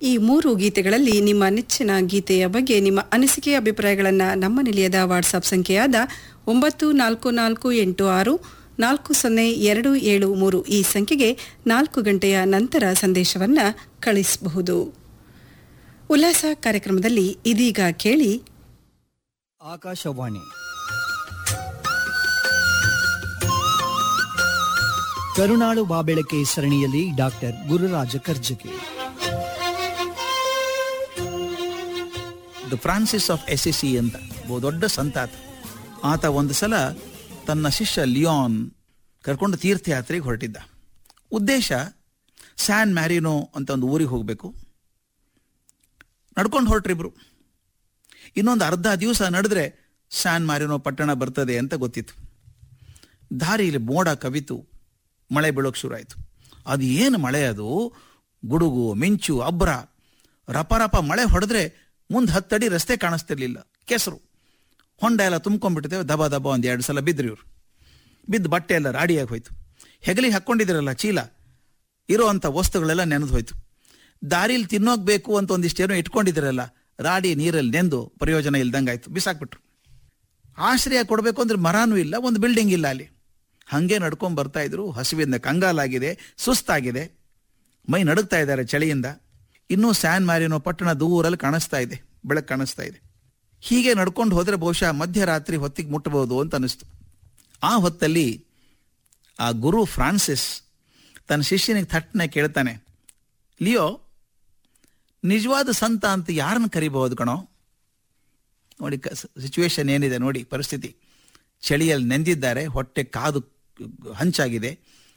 ಈ ಮೂರು ಗೀತೆಗಳಲ್ಲಿ ನಿಮ್ಮ ನೆಚ್ಚಿನ ಗೀತೆಯ ಬಗ್ಗೆ ನಿಮ್ಮ ಅನಿಸಿಕೆ ಅಭಿಪ್ರಾಯಗಳನ್ನು ನಮ್ಮ ನಿಲಯದ ವಾಟ್ಸಾಪ್ ಸಂಖ್ಯೆಯಾದ ಒಂಬತ್ತು ನಾಲ್ಕು ನಾಲ್ಕು ಎಂಟು ಆರು ನಾಲ್ಕು ಸೊನ್ನೆ ಎರಡು ಏಳು ಮೂರು ಈ ಸಂಖ್ಯೆಗೆ ನಾಲ್ಕು ಗಂಟೆಯ ನಂತರ ಸಂದೇಶವನ್ನು ಕಳಿಸಬಹುದು ಉಲ್ಲಾಸ ಕಾರ್ಯಕ್ರಮದಲ್ಲಿ ಇದೀಗ ಕೇಳಿ ಆಕಾಶವಾಣಿ ಕರುಣಾಳು ಬಾಬೆಳಕೆ ಸರಣಿಯಲ್ಲಿ doctor Gururaja Karjagi the Francis of Assisi ಅಂತ ಬಹು ದೊಡ್ಡ ಸಂತ ಆತ ಆತ ಒಂದು ಸಲ ತನ್ನ ಶಿಷ್ಯ ಲಿಯಾನ್ ಕರ್ಕೊಂಡು ತೀರ್ಥಯಾತ್ರೆಗೆ ಹೊರಟಿದ್ದ ಉದ್ದೇಶ ಸ್ಯಾನ್ ಮ್ಯಾರಿನೋ ಅಂತ ಒಂದು ಊರಿಗೆ ಹೋಗಬೇಕು ನಡ್ಕೊಂಡು ಹೊರಟ್ರಿಬ್ರು ಇನ್ನೊಂದು ಅರ್ಧ ದಿವಸ ನಡೆದ್ರೆ ಸ್ಯಾನ್ ಮ್ಯಾರಿನೋ ಪಟ್ಟಣ ಬರ್ತದೆ ಅಂತ ಗೊತ್ತಿತ್ತು ದಾರಿಯಲ್ಲಿ ಮೋಡ ಕವಿತು ಮಳೆ ಬೀಳೋಕೆ ಶುರು ಆಯಿತು ಅದು ಏನು ಮಳೆ ಅದು ಗುಡುಗು ಮಿಂಚು ಅಬ್ರ ರಪ ರಪ ಮಳೆ ಹೊಡೆದ್ರೆ ಮುಂದೆ ಹತ್ತಡಿ ರಸ್ತೆ ಕಾಣಿಸ್ತಿರ್ಲಿಲ್ಲ ಕೆಸರು ಹೊಂಡ ಎಲ್ಲ ತುಂಬ್ಕೊಂಡ್ಬಿಟ್ಟಿದ್ದೇವೆ ದಬ ದಬ ಒಂದು ಎರಡು ಸಲ ಬಿದ್ದರು ಇವರು ಬಿದ್ದು ಬಟ್ಟೆ ಎಲ್ಲ ರಾಡಿಯಾಗಿ ಹೋಯ್ತು ಹೆಗಲಿಗೆ ಹಾಕ್ಕೊಂಡಿದ್ದೀರಲ್ಲ ಚೀಲ ಇರೋ ಅಂಥ ವಸ್ತುಗಳೆಲ್ಲ ನೆನೆದು ಹೋಯ್ತು ದಾರಿಲಿ ತಿನ್ನೋಗ್ಬೇಕು ಅಂತ ಒಂದಿಷ್ಟೇನೋ ಇಟ್ಕೊಂಡಿದ್ದೀರಲ್ಲ ರಾಡಿ ನೀರಲ್ಲಿ ನೆಂದು ಪ್ರಯೋಜನ ಇಲ್ದಂಗಾಯ್ತು ಬಿಸಾಕ್ಬಿಟ್ರು ಆಶ್ರಯ ಕೊಡಬೇಕು ಅಂದ್ರೆ ಮರಾನೂ ಇಲ್ಲ ಒಂದು ಬಿಲ್ಡಿಂಗ್ ಇಲ್ಲ ಅಲ್ಲಿ ಹಾಗೆ ನಡ್ಕೊಂಡ್ ಬರ್ತಾ ಇದ್ರು ಹಸಿವಿಂದ ಕಂಗಾಲಾಗಿದೆ ಸುಸ್ತಾಗಿದೆ ಮೈ ನಡುಗ್ತಾ ಇದ್ದಾರೆ ಚಳಿಯಿಂದ ಇನ್ನೂ ಸ್ಯಾನ್ ಮ್ಯಾರಿನೋ ಪಟ್ಟಣ ದೂರಲ್ಲಿ ಕಾಣಿಸ್ತಾ ಇದೆ ಬೆಳಕು ಕಾಣಿಸ್ತಾ ಇದೆ ಹೀಗೆ ನಡ್ಕೊಂಡು ಹೋದ್ರೆ ಬಹುಶಃ ಮಧ್ಯರಾತ್ರಿ ಹೊತ್ತಿಗೆ ಮುಟ್ಟಬಹುದು ಅಂತ ಅನಿಸ್ತು ಆ ಹೊತ್ತಲ್ಲಿ ಆ ಗುರು ಫ್ರಾನ್ಸಿಸ್ ತನ್ನ ಶಿಷ್ಯನಿಗೆ ಥಟ್ಟನೆ ಕೇಳ್ತಾನೆ ಲಿಯೋ ನಿಜವಾದ ಸಂತ ಅಂತ ಯಾರನ್ನು ಕರಿಬಹುದು ಕಣೋ ನೋಡಿ ಸಿಚುವೇಶನ್ ಏನಿದೆ ನೋಡಿ ಪರಿಸ್ಥಿತಿ ಚಳಿಯಲ್ಲಿ ನೆಂದಿದ್ದಾರೆ ಹೊಟ್ಟೆ ಕಾದು ಹಂಚಾಗಿದೆ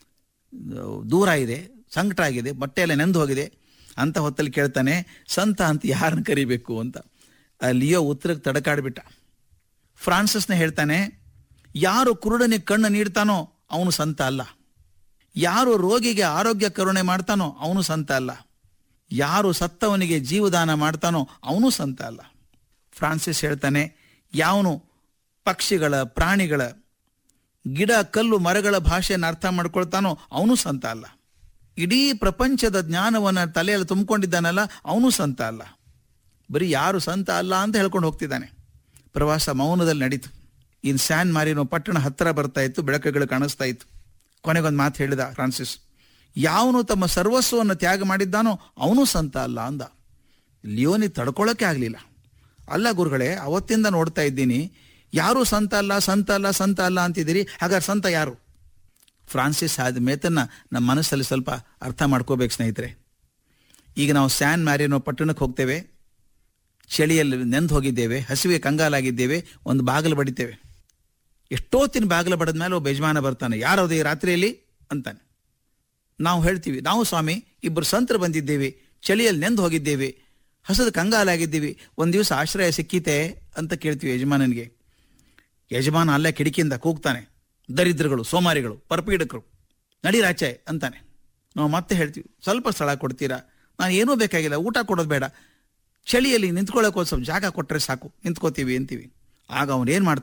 ದೂರ ಇದೆ ಸಂಕಟ ಆಗಿದೆ ಬಟ್ಟೆ ಎಲ್ಲ ನೆಂದು ಹೋಗಿದೆ ಅಂತ ಹೊತ್ತಲ್ಲಿ ಕೇಳ್ತಾನೆ ಸಂತ ಅಂತ ಯಾರನ್ನು ಕರಿಬೇಕು ಅಂತ ಆ ಲಿಯೋ ಉತ್ತರಕ್ಕೆ ತಡಕಾಡ್ಬಿಟ್ಟ ಫ್ರಾನ್ಸಿಸ್ನ ಹೇಳ್ತಾನೆ ಯಾರು ಕುರುಡನಿಗೆ ಕಣ್ಣು ನೀಡ್ತಾನೋ ಅವನು ಸಂತ ಅಲ್ಲ ಯಾರು ರೋಗಿಗೆ ಆರೋಗ್ಯ ಕರುಣೆ ಮಾಡ್ತಾನೋ ಅವನು ಸಂತ ಅಲ್ಲ ಯಾರು ಸತ್ತವನಿಗೆ ಜೀವದಾನ ಮಾಡ್ತಾನೋ ಅವನು ಸಂತ ಅಲ್ಲ ಫ್ರಾನ್ಸಿಸ್ ಹೇಳ್ತಾನೆ ಯಾವನು ಪಕ್ಷಿಗಳ ಪ್ರಾಣಿಗಳ ಗಿಡ ಕಲ್ಲು ಮರಗಳ ಭಾಷೆಯನ್ನು ಅರ್ಥ ಮಾಡ್ಕೊಳ್ತಾನೋ ಅವನು ಸಂತ ಅಲ್ಲ ಇಡೀ ಪ್ರಪಂಚದ ಜ್ಞಾನವನ್ನು ತಲೆಯಲ್ಲಿ ತುಂಬಿಕೊಂಡಿದ್ದಾನಲ್ಲ ಅವನು ಸಂತ ಅಲ್ಲ ಬರೀ ಯಾರು ಸಂತ ಅಲ್ಲ ಅಂತ ಹೇಳ್ಕೊಂಡು ಹೋಗ್ತಿದ್ದಾನೆ ಪ್ರವಾಸ ಮೌನದಲ್ಲಿ ನಡೀತು ಇನ್ ಸ್ಯಾನ್ ಮಾರಿನೋ ಪಟ್ಟಣ ಹತ್ತಿರ ಬರ್ತಾ ಇತ್ತು ಬೆಳಕುಗಳು ಕಾಣಿಸ್ತಾ ಇತ್ತು ಕೊನೆಗೊಂದು ಮಾತು ಹೇಳಿದ ಫ್ರಾನ್ಸಿಸ್ ಯಾವನು ತಮ್ಮ ಸರ್ವಸ್ವವನ್ನು ತ್ಯಾಗ ಮಾಡಿದ್ದಾನೋ ಅವನು ಸಂತ ಅಲ್ಲ ಅಂದ ಲಿಯೋನಿ ತಡ್ಕೊಳ್ಳೋಕೆ ಆಗಲಿಲ್ಲ ಅಲ್ಲ ಗುರುಗಳೇ ಅವತ್ತಿಂದ ನೋಡ್ತಾ ಇದ್ದೀನಿ ಯಾರು ಸಂತ ಅಲ್ಲ ಸಂತ ಅಲ್ಲ ಸಂತ ಅಲ್ಲ ಅಂತಿದ್ದೀರಿ ಹಾಗಾದ್ರೆ ಸಂತ ಯಾರು ಫ್ರಾನ್ಸಿಸ್ ಆದ ಮೇತನ್ನ ನಮ್ಮ ಮನಸ್ಸಲ್ಲಿ ಸ್ವಲ್ಪ ಅರ್ಥ ಮಾಡ್ಕೋಬೇಕು ಸ್ನೇಹಿತರೆ ಈಗ ನಾವು ಸ್ಯಾನ್ ಮ್ಯಾರಿನೋ ಪಟ್ಟಣಕ್ಕೆ ಹೋಗ್ತೇವೆ ಚಳಿಯಲ್ಲಿ ನೆಂದು ಹೋಗಿದ್ದೇವೆ ಹಸಿವೆ ಕಂಗಾಲಾಗಿದ್ದೇವೆ ಒಂದು ಬಾಗಿಲು ಬಡಿತೇವೆ ಎಷ್ಟೊತ್ತಿನ ಬಾಗಿಲು ಬಡದ ಮೇಲೆ ಒಬ್ಬ ಯಜಮಾನ ಬರ್ತಾನೆ ಯಾರದು ಈ ರಾತ್ರಿಯಲ್ಲಿ ಅಂತಾನೆ ನಾವು ಹೇಳ್ತೀವಿ ನಾವು ಸ್ವಾಮಿ ಇಬ್ಬರು ಸಂತರು ಬಂದಿದ್ದೇವೆ ಚಳಿಯಲ್ಲಿ ನೆಂದು ಹೋಗಿದ್ದೇವೆ ಹಸದ ಕಂಗಾಲಾಗಿದ್ದೀವಿ ಒಂದು ದಿವಸ ಆಶ್ರಯ ಸಿಕ್ಕಿತೆ ಅಂತ ಕೇಳ್ತೀವಿ ಯಜಮಾನನಿಗೆ ಯಜಮಾನ ಅಲ್ಲೇ ಕಿಟಕಿಯಿಂದ ಕೂಗ್ತಾನೆ ದರಿದ್ರಗಳು ಸೋಮಾರಿಗಳು ಪರಪೀಡಕರು ನಡೀರಾಚೆ ಅಂತಾನೆ ನಾವು ಮತ್ತೆ ಹೇಳ್ತೀವಿ ಸ್ವಲ್ಪ ಸ್ಥಳ ಕೊಡ್ತೀರಾ ನಾನು ಏನೂ ಬೇಕಾಗಿಲ್ಲ ಊಟ ಕೊಡೋದು ಬೇಡ ಚಳಿಯಲ್ಲಿ ನಿಂತ್ಕೊಳ್ಳೋಕೆ ಒಂದು ಸ್ವಲ್ಪ ಜಾಗ ಕೊಟ್ಟರೆ ಸಾಕು ನಿಂತ್ಕೋತೀವಿ ಅಂತೀವಿ ಆಗ ಅವನು ಏನು ಮಾಡ್ತಾನೆ